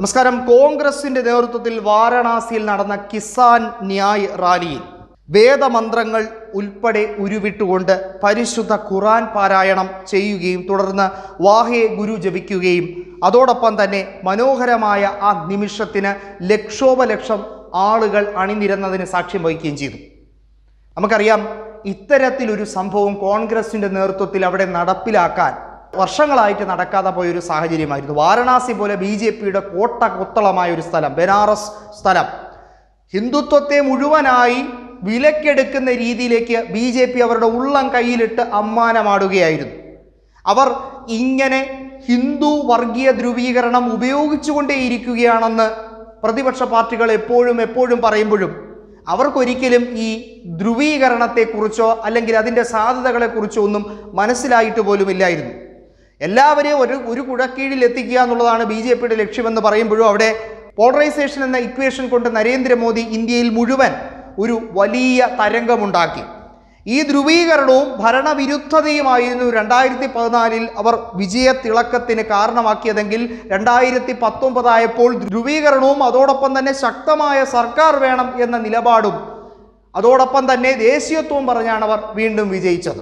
നമസ്കാരം കോൺഗ്രസിന്റെ നേതൃത്വത്തിൽ വാരണാസിയിൽ നടന്ന കിസാൻ ന്യായ് റാലിയിൽ വേദമന്ത്രങ്ങൾ ഉൾപ്പെടെ ഉരുവിട്ടുകൊണ്ട് പരിശുദ്ധ ഖുറാൻ പാരായണം ചെയ്യുകയും തുടർന്ന് വാഹേ ഗുരു ജപിക്കുകയും അതോടൊപ്പം തന്നെ മനോഹരമായ ആ നിമിഷത്തിന് ലക്ഷോപലക്ഷം ആളുകൾ അണിനിരന്നതിന് സാക്ഷ്യം വഹിക്കുകയും ചെയ്തു നമുക്കറിയാം ഇത്തരത്തിലൊരു സംഭവം കോൺഗ്രസിന്റെ നേതൃത്വത്തിൽ അവിടെ നടപ്പിലാക്കാൻ വർഷങ്ങളായിട്ട് നടക്കാതെ പോയ ഒരു സാഹചര്യമായിരുന്നു വാരണാസി പോലെ ബി ജെ പിയുടെ കോട്ട കൊത്തളമായ ഒരു സ്ഥലം ബനാറസ് സ്ഥലം ഹിന്ദുത്വത്തെ മുഴുവനായി വിലക്കെടുക്കുന്ന രീതിയിലേക്ക് ബി ജെ പി അവരുടെ ഉള്ളം കയ്യിലിട്ട് അമ്മാനമാടുകയായിരുന്നു അവർ ഇങ്ങനെ ഹിന്ദു വർഗീയ ധ്രുവീകരണം ഉപയോഗിച്ചുകൊണ്ടേയിരിക്കുകയാണെന്ന് പ്രതിപക്ഷ പാർട്ടികൾ എപ്പോഴും എപ്പോഴും പറയുമ്പോഴും അവർക്കൊരിക്കലും ഈ ധ്രുവീകരണത്തെക്കുറിച്ചോ അല്ലെങ്കിൽ അതിൻ്റെ സാധ്യതകളെക്കുറിച്ചോ ഒന്നും മനസ്സിലായിട്ട് പോലുമില്ലായിരുന്നു എല്ലാവരെയും ഒരു ഒരു കുഴക്കീഴിൽ എത്തിക്കുക എന്നുള്ളതാണ് ബി ജെ പിയുടെ ലക്ഷ്യമെന്ന് പറയുമ്പോഴും അവിടെ പോളറൈസേഷൻ എന്ന ഇക്വേഷൻ കൊണ്ട് നരേന്ദ്രമോദി ഇന്ത്യയിൽ മുഴുവൻ ഒരു വലിയ തരംഗമുണ്ടാക്കി ഈ ധ്രുവീകരണവും ഭരണവിരുദ്ധതയുമായിരുന്നു രണ്ടായിരത്തി പതിനാലിൽ അവർ വിജയത്തിളക്കത്തിന് കാരണമാക്കിയതെങ്കിൽ രണ്ടായിരത്തി പത്തൊമ്പതായപ്പോൾ ധ്രുവീകരണവും അതോടൊപ്പം തന്നെ ശക്തമായ സർക്കാർ വേണം എന്ന നിലപാടും അതോടൊപ്പം തന്നെ ദേശീയത്വവും പറഞ്ഞാണ് അവർ വീണ്ടും വിജയിച്ചത്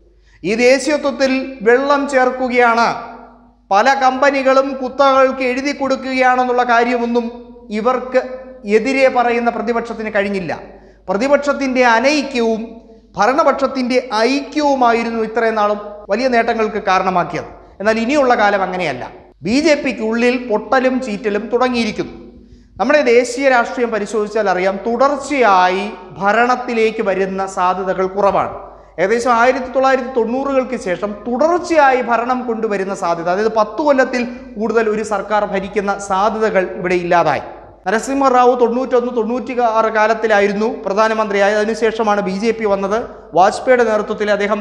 ഈ ദേശീയത്വത്തിൽ വെള്ളം ചേർക്കുകയാണ് പല കമ്പനികളും കുത്തകൾക്ക് എഴുതി കൊടുക്കുകയാണെന്നുള്ള കാര്യമൊന്നും ഇവർക്ക് എതിരെ പറയുന്ന പ്രതിപക്ഷത്തിന് കഴിഞ്ഞില്ല പ്രതിപക്ഷത്തിൻ്റെ അനൈക്യവും ഭരണപക്ഷത്തിൻ്റെ ഐക്യവുമായിരുന്നു ഇത്രയും നാളും വലിയ നേട്ടങ്ങൾക്ക് കാരണമാക്കിയത് എന്നാൽ ഇനിയുള്ള കാലം അങ്ങനെയല്ല ബി ജെ പിക്കുള്ളിൽ പൊട്ടലും ചീറ്റലും തുടങ്ങിയിരിക്കുന്നു നമ്മുടെ ദേശീയ രാഷ്ട്രീയം പരിശോധിച്ചാൽ അറിയാം തുടർച്ചയായി ഭരണത്തിലേക്ക് വരുന്ന സാധ്യതകൾ കുറവാണ് ഏകദേശം ആയിരത്തി തൊള്ളായിരത്തി തൊണ്ണൂറുകൾക്ക് ശേഷം തുടർച്ചയായി ഭരണം കൊണ്ടുവരുന്ന സാധ്യത അതായത് പത്തു കൊല്ലത്തിൽ കൂടുതൽ ഒരു സർക്കാർ ഭരിക്കുന്ന സാധ്യതകൾ ഇവിടെ ഇല്ലാതായി നരസിംഹറാവു തൊണ്ണൂറ്റൊന്ന് തൊണ്ണൂറ്റി ആറ് കാലത്തിലായിരുന്നു പ്രധാനമന്ത്രിയായത് അതിനുശേഷമാണ് ബി ജെ പി വന്നത് വാജ്പേയിയുടെ നേതൃത്വത്തിൽ അദ്ദേഹം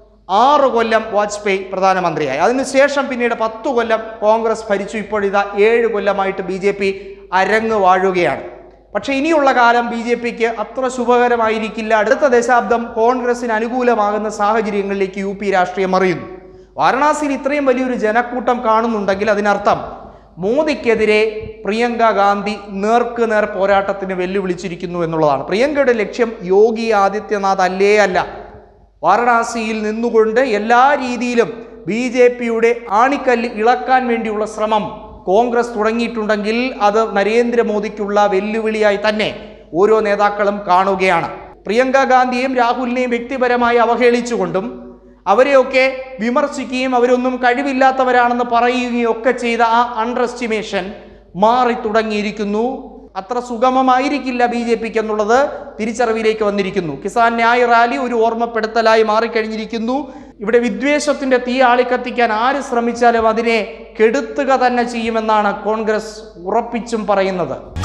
ആറ് കൊല്ലം വാജ്പേയി പ്രധാനമന്ത്രിയായി അതിനുശേഷം പിന്നീട് പത്തു കൊല്ലം കോൺഗ്രസ് ഭരിച്ചു ഇപ്പോഴിതാ ഏഴ് കൊല്ലമായിട്ട് ബി ജെ പി അരങ്ങ് വാഴുകയാണ് പക്ഷേ ഇനിയുള്ള കാലം ബി ജെ പിക്ക് അത്ര ശുഭകരമായിരിക്കില്ല അടുത്ത ദശാബ്ദം കോൺഗ്രസിന് അനുകൂലമാകുന്ന സാഹചര്യങ്ങളിലേക്ക് യു പി രാഷ്ട്രീയം മറിയുന്നു വാരണാസിയിൽ ഇത്രയും വലിയൊരു ജനക്കൂട്ടം കാണുന്നുണ്ടെങ്കിൽ അതിനർത്ഥം മോദിക്കെതിരെ പ്രിയങ്ക ഗാന്ധി നേർക്ക് നേർ പോരാട്ടത്തിന് വെല്ലുവിളിച്ചിരിക്കുന്നു എന്നുള്ളതാണ് പ്രിയങ്കയുടെ ലക്ഷ്യം യോഗി ആദിത്യനാഥ് അല്ലേ അല്ല വാരണാസിയിൽ നിന്നുകൊണ്ട് എല്ലാ രീതിയിലും ബി ജെ പിയുടെ ആണിക്കല്ല് ഇളക്കാൻ വേണ്ടിയുള്ള ശ്രമം കോൺഗ്രസ് തുടങ്ങിയിട്ടുണ്ടെങ്കിൽ അത് നരേന്ദ്രമോദിക്കുള്ള വെല്ലുവിളിയായി തന്നെ ഓരോ നേതാക്കളും കാണുകയാണ് പ്രിയങ്ക ഗാന്ധിയെയും രാഹുലിനെയും വ്യക്തിപരമായി അവഹേളിച്ചുകൊണ്ടും അവരെയൊക്കെ വിമർശിക്കുകയും അവരൊന്നും കഴിവില്ലാത്തവരാണെന്ന് പറയുകയും ഒക്കെ ചെയ്ത ആ അണ്ടർ എസ്റ്റിമേഷൻ മാറി തുടങ്ങിയിരിക്കുന്നു അത്ര സുഗമമായിരിക്കില്ല ബി ജെ പിക്ക് എന്നുള്ളത് തിരിച്ചറിവിലേക്ക് വന്നിരിക്കുന്നു കിസാൻ ന്യായ് റാലി ഒരു ഓർമ്മപ്പെടുത്തലായി മാറിക്കഴിഞ്ഞിരിക്കുന്നു ഇവിടെ വിദ്വേഷത്തിന്റെ തീ ആളിക്കത്തിക്കാൻ ആര് ശ്രമിച്ചാലും അതിനെ കെടുത്തുക തന്നെ ചെയ്യുമെന്നാണ് കോൺഗ്രസ് ഉറപ്പിച്ചും പറയുന്നത്